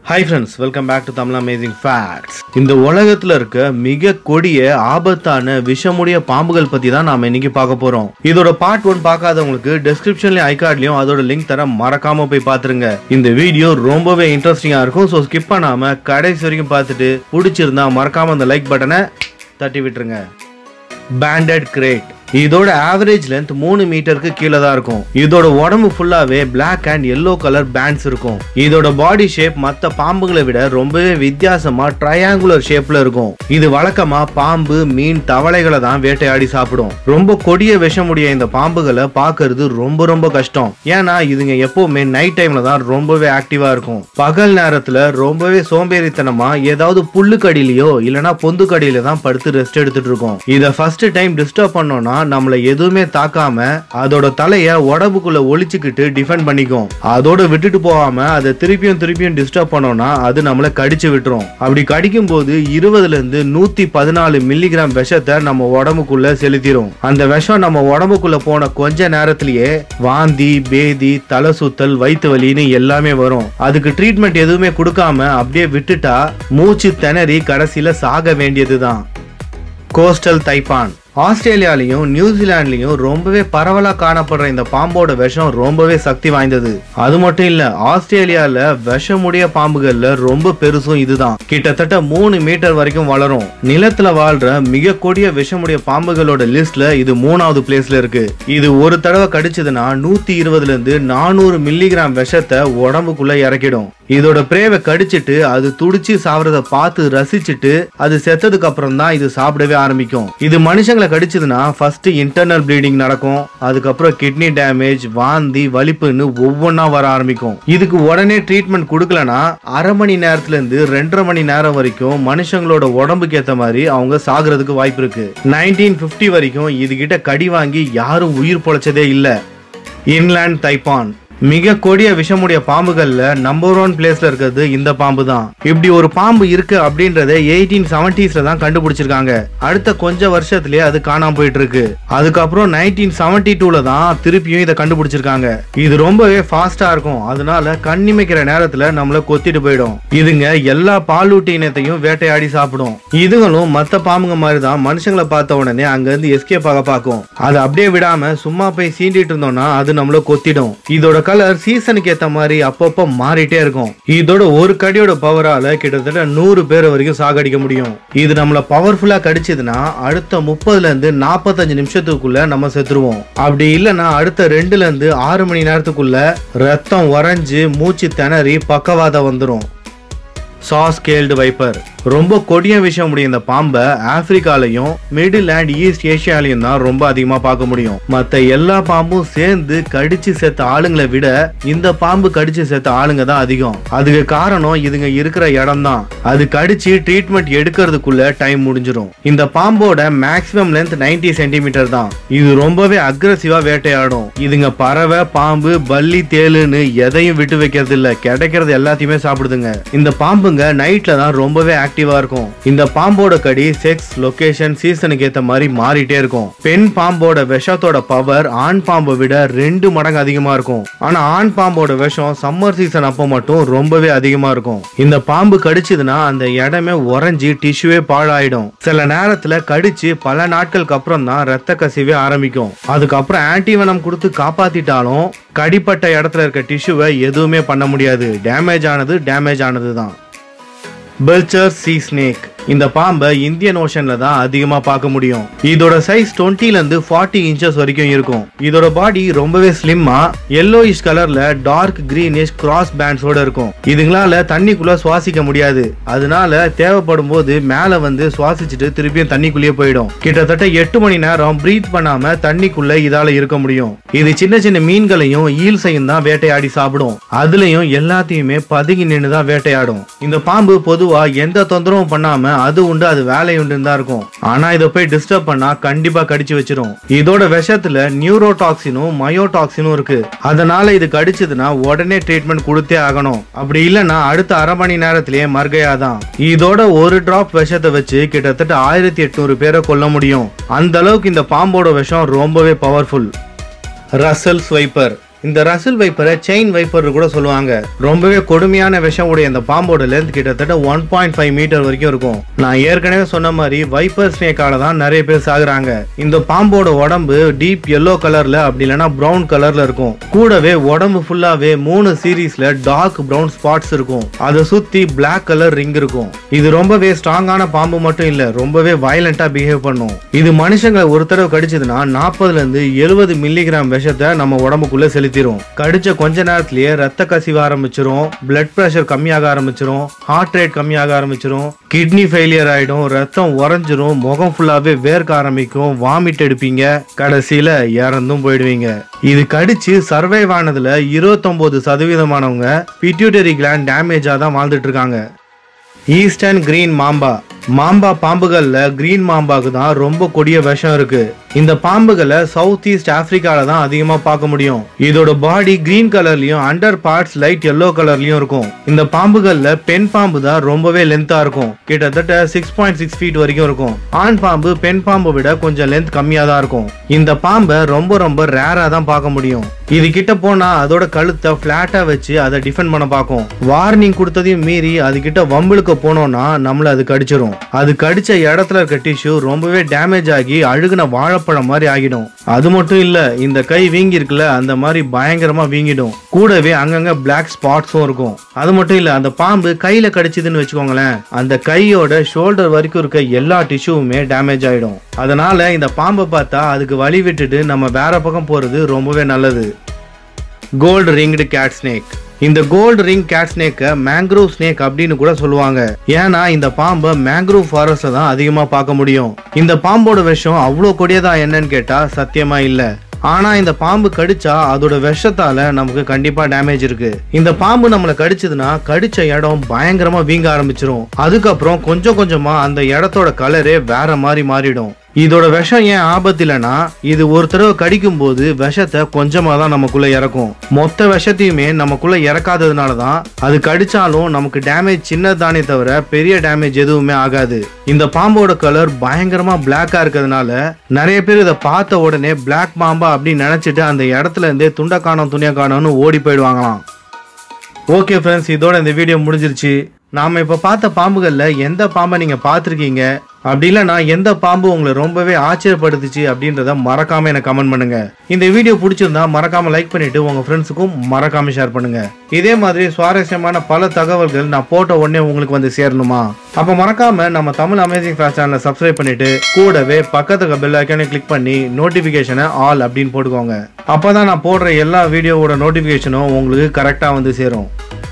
hi friends welcome back to Tamil amazing facts இந்த உலகத்துல இருக்க மிக கொடிய ஆபத்தான விஷமுடைய பாம்புகள் பத்தி தான் நாம இன்னைக்கு பார்க்க போறோம் இதோட பார்ட் ஒன் பார்க்காதவங்களுக்கு டிஸ்கிரிப்ஷன்லயும் ஐகார்ட்லயும் அதோட லிங்க் தர மறக்காம போய் பாத்துருங்க இந்த வீடியோ ரொம்பவே இன்ட்ரெஸ்டிங்கா இருக்கும் ஸோ ஸ்கிப் பண்ணாம கடைசி வரைக்கும் பார்த்துட்டு பிடிச்சிருந்தா மறக்காம அந்த லைக் பட்டனை தட்டி விட்டுருங்க பேண்டட் கிரேட் இதோட ஆவரேஜ் லென்த் மூணு மீட்டருக்கு கீழே தான் இருக்கும் இதோட உடம்பு ஃபுல்லாவே Black and yellow colour bands இருக்கும் இதோட பாடி ஷேப் மத்த பாம்புகளை விட ரொம்பவே வித்தியாசமா ட்ரையாங்குலர் ஷேப்ல இருக்கும் இது வழக்கமா பாம்பு மீன் தவளைகளை தான் வேட்டையாடி சாப்பிடும் ரொம்ப கொடிய விஷமுடைய இந்த பாம்புகளை பார்க்கிறது ரொம்ப ரொம்ப கஷ்டம் ஏன்னா இதுங்க எப்பவுமே நைட் டைம்ல தான் ரொம்பவே ஆக்டிவா இருக்கும் பகல் நேரத்துல ரொம்பவே சோம்பேறித்தனமா ஏதாவது புல்லுக்கடியிலயோ இல்லனா பொந்துக்கடியில தான் படுத்து ரெஸ்ட் எடுத்துட்டு இருக்கும் இத ஃபர்ஸ்ட் டைம் டிஸ்டர்ப் பண்ணோம்னா நம்மள எதுவுமே தாக்காம அதோட தலைய உடம்புக்குள்ள ஒளிச்சுக்கிட்டு டிஃபெண்ட் பண்ணிக்கும் அதோட விட்டுட்டு போகாம அதை திருப்பியும் திருப்பியும் டிஸ்டர்ப் பண்ணோம்னா அது நம்மள கடிச்சு விட்டுரும் அப்படி கடிக்கும் போது இருபதுல இருந்து நூத்தி பதினாலு மில்லிகிராம் விஷத்தை நம்ம உடம்புக்குள்ள செலுத்திரும் அந்த விஷம் நம்ம உடம்புக்குள்ள போன கொஞ்ச நேரத்திலேயே வாந்தி பேதி தலை சுத்தல் வயிற்று வலின்னு எல்லாமே வரும் அதுக்கு ட்ரீட்மெண்ட் எதுவுமே கொடுக்காம அப்படியே விட்டுட்டா மூச்சு திணறி கடைசியில சாக வேண்டியதுதான் கோஸ்டல் தைப்பான் ஆஸ்திரேலியாலையும் நியூசிலாந்துலயும் ரொம்பவே பரவலா காணப்படுற இந்த பாம்போட விஷம் ரொம்பவே சக்தி வாய்ந்தது அது மட்டும் இல்ல ஆஸ்திரேலியால விஷமுடைய பாம்புகள்ல ரொம்ப பெருசும் இதுதான் கிட்டத்தட்ட மூணு மீட்டர் வரைக்கும் வளரும் நிலத்துல வாழ்ற மிக கொடிய விஷமுடைய பாம்புகளோட லிஸ்ட்ல இது மூணாவது பிளேஸ்ல இருக்கு இது ஒரு தடவை கடிச்சதுன்னா நூத்தி இருபதுல இருந்து நானூறு மில்லிகிராம் விஷத்தை உடம்புக்குள்ள இறக்கிடும் இதோட பிரேவை கடிச்சிட்டு அது துடிச்சு சாவறத பார்த்து ரசிச்சுட்டு அது செத்ததுக்கு அப்புறம் தான் இது சாப்பிடவே ஆரம்பிக்கும் இது மனுஷங்களை கடிச்சதுன்னா ஃபர்ஸ்ட் இன்டர்னல் ப்ளீடிங் நடக்கும் அதுக்கப்புறம் கிட்னி டேமேஜ் வாந்தி வலிப்புன்னு ஒவ்வொன்றா வர ஆரம்பிக்கும் இதுக்கு உடனே ட்ரீட்மெண்ட் கொடுக்கலனா அரை மணி நேரத்துல இருந்து ரெண்டரை மணி நேரம் வரைக்கும் மனுஷங்களோட உடம்புக்கு ஏத்த மாதிரி அவங்க சாகுறதுக்கு வாய்ப்பு இருக்கு நைன்டீன் பிப்டி வரைக்கும் இதுகிட்ட கடி வாங்கி யாரும் உயிர் பொழைச்சதே இல்ல இன்லேண்ட் தைப்பான் மிக கொடிய விஷமுடைய பாம்புகள்ல நம்பர் ஒன் பிளேஸ்ல இருக்கிறது இந்த பாம்பு தான் இப்படி ஒரு பாம்பு இருக்கு அப்படின்றத எயிட்டீன் செவன்டிஸ்ல தான் கண்டுபிடிச்சிருக்காங்க அடுத்த கொஞ்ச வருஷத்துலயே அது காணாம போயிட்டு இருக்கு அதுக்கப்புறம் நைன்டீன் செவன்டி டூல தான் திருப்பியும் இதை கண்டுபிடிச்சிருக்காங்க இது ரொம்பவே ஃபாஸ்டா இருக்கும் அதனால கண்ணிமைக்கிற நேரத்துல நம்மள கொத்திட்டு போயிடும் இதுங்க எல்லா பாலூட்டி இனத்தையும் வேட்டையாடி சாப்பிடும் இதுங்களும் மத்த பாம்புங்க மாதிரி தான் மனுஷங்களை பார்த்த உடனே அங்க இருந்து எஸ்கேப் ஆக பார்க்கும் அதை அப்படியே விடாம சும்மா போய் சீண்டிட்டு இருந்தோம்னா அது நம்மள கொத்திடும் இதோட கலர் சீசனுக்கு ஏத்த மாதிரி அப்பப்போ மாறிட்டே இருக்கும் இதோட ஒரு கடியோட பவரால கிட்டத்தட்ட நூறு பேர் வரைக்கும் சாகடிக்க முடியும் இது நம்மள பவர்ஃபுல்லா கடிச்சதுன்னா அடுத்த முப்பதுல இருந்து நாற்பத்தஞ்சு நிமிஷத்துக்குள்ள நம்ம செத்துருவோம் அப்படி இல்லைன்னா அடுத்த ரெண்டுல இருந்து ஆறு மணி நேரத்துக்குள்ள ரத்தம் உறைஞ்சு மூச்சு திணறி பக்கவாதம் வந்துடும் சாஸ்கேல்டு வைப்பர் ரொம்ப கொடிய விஷயம் முடியும் இந்த பாம்பை ஆப்பிரிக்காலையும் மிடில் அண்ட் ஈஸ்ட் ஏசியாலையும் தான் ரொம்ப அதிகமா பார்க்க முடியும் மத்த எல்லா பாம்பும் சேர்ந்து கடிச்சு செத்த ஆளுங்களை விட இந்த பாம்பு கடிச்சு செத்த ஆளுங்க தான் அதிகம் அதுக்கு காரணம் இதுங்க இருக்கிற இடம் தான் அது கடிச்சு ட்ரீட்மெண்ட் எடுக்கிறதுக்குள்ள டைம் முடிஞ்சிடும் இந்த பாம்போட மேக்ஸிமம் லென்த் 90 சென்டிமீட்டர் தான் இது ரொம்பவே அக்ரஸிவா வேட்டையாடும் இதுங்க பறவை பாம்பு பல்லி தேளுன்னு எதையும் விட்டு வைக்கிறது இல்ல கிடைக்கிறது எல்லாத்தையுமே சாப்பிடுதுங்க இந்த பாம்புங்க நைட்ல தான் ரொம்பவே ஆக்டிவா இருக்கும் இந்த பாம்போட கடி செக்ஸ் லொகேஷன் சீசனுக்கு ஏத்த மாதிரி மாறிட்டே இருக்கும் பெண் பாம்போட விஷத்தோட பவர் ஆண் பாம்பை விட ரெண்டு மடங்கு அதிகமா இருக்கும் ஆனா ஆண் பாம்போட விஷம் சம்மர் சீசன் அப்போ மட்டும் ரொம்பவே அதிகமா இருக்கும் இந்த பாம்பு கடிச்சதுன்னா அந்த இடமே உறைஞ்சி டிஷ்யூவே பாழாயிடும் சில நேரத்துல கடிச்சு பல நாட்களுக்கு அப்புறம் தான் ரத்த கசிவே ஆரம்பிக்கும் அதுக்கப்புறம் ஆன்டிவனம் கொடுத்து காப்பாத்திட்டாலும் கடிப்பட்ட இடத்துல இருக்க டிஷ்யூவை எதுவுமே பண்ண முடியாது டேமேஜ் ஆனது டேமேஜ் ஆனது தான் பெல்ச்சர் சீ ஸ்னேக் இந்த பாம்பை இந்தியன் ஓஷன்ல தான் அதிகமா பார்க்க முடியும் இதோட சைஸ் 20 ல இருந்து 40 இன்ச்சஸ் வரைக்கும் இருக்கும் இதோட பாடி ரொம்பவே ஸ்லிம்மா yellowish கலர்ல டார்க் கிரீனிஷ் கிராஸ் பேண்ட்ஸோட இருக்கும் இதுங்களால தண்ணிக்குள்ள சுவாசிக்க முடியாது அதனால தேவைப்படும் போது மேல வந்து சுவாசிச்சுட்டு திருப்பியும் தண்ணிக்குள்ளேயே போயிடும் கிட்டத்தட்ட எட்டு மணி நேரம் பிரீத் பண்ணாம தண்ணிக்குள்ள இதால இருக்க முடியும் இது சின்ன சின்ன மீன்களையும் ஈல்ஸையும் தான் வேட்டையாடி சாப்பிடும் அதுலயும் எல்லாத்தையுமே பதுங்கி நின்று தான் வேட்டையாடும் இந்த பாம்பு பொதுவா எந்த தொந்தரவும் பண்ணாம அது உண்டு அது வேலை உண்டுன்னு தான் இருக்கும் ஆனா இதை போய் டிஸ்டர்ப் பண்ணா கண்டிப்பா கடிச்சு வச்சிரும் இதோட விஷத்துல நியூரோடாக்சினும் மயோடாக்சினும் இருக்கு அதனால இது கடிச்சதுன்னா உடனே ட்ரீட்மெண்ட் கொடுத்தே ஆகணும் அப்படி இல்லைன்னா அடுத்த அரை மணி நேரத்திலேயே மர்கையாதான் இதோட ஒரு டிராப் விஷத்தை வச்சு கிட்டத்தட்ட ஆயிரத்தி எட்நூறு பேரை கொல்ல முடியும் அந்த அளவுக்கு இந்த பாம்போட விஷம் ரொம்பவே பவர்ஃபுல் ரசல் ஸ்வைப்பர் இந்த ரசில் வைப்பரை செயின் வைப்பர் கூட சொல்லுவாங்க ரொம்பவே கொடுமையான விஷம் உடைய இந்த பாம்போட லென்த் கிட்டத்தட்ட ஒன் பாயிண்ட் ஃபைவ் மீட்டர் வரைக்கும் இருக்கும் நான் ஏற்கனவே சொன்ன மாதிரி வைப்பர் ஸ்னேக்கால தான் நிறைய பேர் சாகுறாங்க இந்த பாம்போட உடம்பு டீப் எல்லோ கலர்ல அப்படி இல்லைன்னா பிரவுன் கலர்ல இருக்கும் கூடவே உடம்பு ஃபுல்லாவே மூணு சீரீஸ்ல டார்க் பிரவுன் ஸ்பாட்ஸ் இருக்கும் அதை சுத்தி பிளாக் கலர் ரிங் இருக்கும் இது ரொம்பவே ஸ்ட்ராங்கான பாம்பு மட்டும் இல்ல ரொம்பவே வயலண்டா பிஹேவ் பண்ணும் இது மனுஷங்களை ஒரு தடவை கடிச்சதுன்னா நாற்பதுல இருந்து எழுபது மில்லிகிராம் விஷத்தை நம்ம உடம்புக்குள்ள செலுத்திடும் கடிச்ச கொஞ்ச நேரத்திலேயே ரத்த கசிவு ஆரம்பிச்சிரும் பிளட் பிரஷர் கம்மியாக ஆரம்பிச்சிரும் ஹார்ட் ரேட் கம்மியாக ஆரம்பிச்சிரும் கிட்னி ஃபெயிலியர் ஆயிடும் ரத்தம் உறைஞ்சிரும் முகம் ஃபுல்லாவே வேர்க்க ஆரம்பிக்கும் வாமிட் எடுப்பீங்க கடைசியில இறந்தும் போயிடுவீங்க இது கடிச்சு சர்வைவ் ஆனதுல இருபத்தொன்பது சதவீதமானவங்க பிட்யூட்டரி கிளாண்ட் டேமேஜா தான் வாழ்ந்துட்டு இருக்காங்க ஈஸ்டர்ன் கிரீன் மாம்பா மாம்பா பாம்புகள்ல கிரீன் மாம்பாக்கு தான் ரொம்ப கொடிய விஷம் இருக்கு இந்த பாம்புகளை சவுத் ஈஸ்ட் ஆப்பிரிக்கால தான் அதிகமா பார்க்க முடியும் இதோட பாடி கிரீன் கலர்லயும் அண்டர் பார்ட்ஸ் லைட் எல்லோ கலர்லயும் இருக்கும் இந்த பாம்புகள்ல பெண் பாம்பு தான் ரொம்பவே லென்த்தா இருக்கும் கிட்டத்தட்ட சிக்ஸ் பாயிண்ட் சிக்ஸ் ஃபீட் வரைக்கும் இருக்கும் ஆண் பாம்பு பெண் பாம்பை விட கொஞ்சம் லென்த் கம்மியா தான் இருக்கும் இந்த பாம்பை ரொம்ப ரொம்ப ரேரா தான் பார்க்க முடியும் இது கிட்ட போனா அதோட கழுத்தை பிளாட்டா வச்சு அதை டிஃபெண்ட் பண்ண பார்க்கும் வார்னிங் கொடுத்ததையும் மீறி அது கிட்ட வம்பிழுக்க போனோம்னா நம்மள அது கடிச்சிரும் அது கடிச்ச இடத்துல இருக்க டிஷ்யூ ரொம்பவே டேமேஜ் ஆகி அழுகுன வாழைப்பழம் மாதிரி ஆகிடும் அது மட்டும் இல்ல இந்த கை வீங்கி இருக்குல்ல அந்த மாதிரி பயங்கரமா வீங்கிடும் கூடவே அங்கங்க பிளாக் ஸ்பாட்ஸும் இருக்கும் அது மட்டும் இல்ல அந்த பாம்பு கையில கடிச்சதுன்னு வச்சுக்கோங்களேன் அந்த கையோட ஷோல்டர் வரைக்கும் இருக்க எல்லா டிஷ்யூவுமே டேமேஜ் ஆயிடும் அதனால இந்த பாம்பை பார்த்தா அதுக்கு வழி விட்டுட்டு நம்ம வேற பக்கம் போறது ரொம்பவே நல்லது கோல்டு ரிங்டு கேட் ஸ்னேக் இந்த கோல்டு ரிங் கேட் ஸ்னேக்கை மேங்க்ரோவ் ஸ்னேக் அப்படின்னு கூட சொல்லுவாங்க ஏன்னா இந்த பாம்பை மேங்க்ரோவ் ஃபாரஸ்ட்ல தான் அதிகமா பார்க்க முடியும் இந்த பாம்போட விஷம் அவ்வளோ கொடியதா என்னன்னு கேட்டா சத்தியமா இல்ல ஆனா இந்த பாம்பு கடிச்சா அதோட விஷத்தால நமக்கு கண்டிப்பா டேமேஜ் இருக்கு இந்த பாம்பு நம்மளை கடிச்சதுன்னா கடிச்ச இடம் பயங்கரமா வீங்க ஆரம்பிச்சிரும் அதுக்கப்புறம் கொஞ்சம் கொஞ்சமா அந்த இடத்தோட கலரே வேற மாதிரி மாறிடும் இதோட விஷம் ஏன் ஆபத்து இல்லைன்னா இது ஒரு தடவை கடிக்கும் போது விஷத்தை கொஞ்சமா தான் நமக்குள்ள இறக்கும் மொத்த விஷத்தையுமே நமக்குள்ள இறக்காததுனால தான் அது கடிச்சாலும் நமக்கு டேமேஜ் சின்னதானே தவிர பெரிய டேமேஜ் எதுவுமே ஆகாது இந்த பாம்போட கலர் பயங்கரமா பிளாக்கா இருக்கிறதுனால நிறைய பேர் இதை பார்த்த உடனே பிளாக் பாம்பா அப்படின்னு நினைச்சிட்டு அந்த இடத்துல இருந்தே துண்டை காணோம் துணியை காணோம்னு ஓடி போயிடுவாங்களாம் ஓகே ஃப்ரெண்ட்ஸ் இதோட இந்த வீடியோ முடிஞ்சிருச்சு நாம இப்ப பார்த்த பாம்புகள்ல எந்த பாம்பை நீங்க பார்த்திருக்கீங்க அப்படி இல்லைன்னா எந்த பாம்பு உங்களை ரொம்பவே ஆச்சரியப்படுத்துச்சு அப்படின்றத மறக்காம எனக்கு கமெண்ட் பண்ணுங்க இந்த வீடியோ பிடிச்சிருந்தா மறக்காம லைக் பண்ணிட்டு உங்க ஃப்ரெண்ட்ஸுக்கும் மறக்காம ஷேர் பண்ணுங்க இதே மாதிரி சுவாரஸ்யமான பல தகவல்கள் நான் போட்ட உடனே உங்களுக்கு வந்து சேரணுமா அப்ப மறக்காம நம்ம தமிழ் அமேசிங் ஃபேஸ் சேனலை சப்ஸ்கிரைப் பண்ணிட்டு கூடவே பக்கத்துக்கு பெல் ஐக்கானே கிளிக் பண்ணி நோட்டிபிகேஷனை ஆல் அப்படின்னு போட்டுக்கோங்க அப்பதான் நான் போடுற எல்லா வீடியோவோட நோட்டிபிகேஷனும் உங்களுக்கு கரெக்டா வந்து சேரும்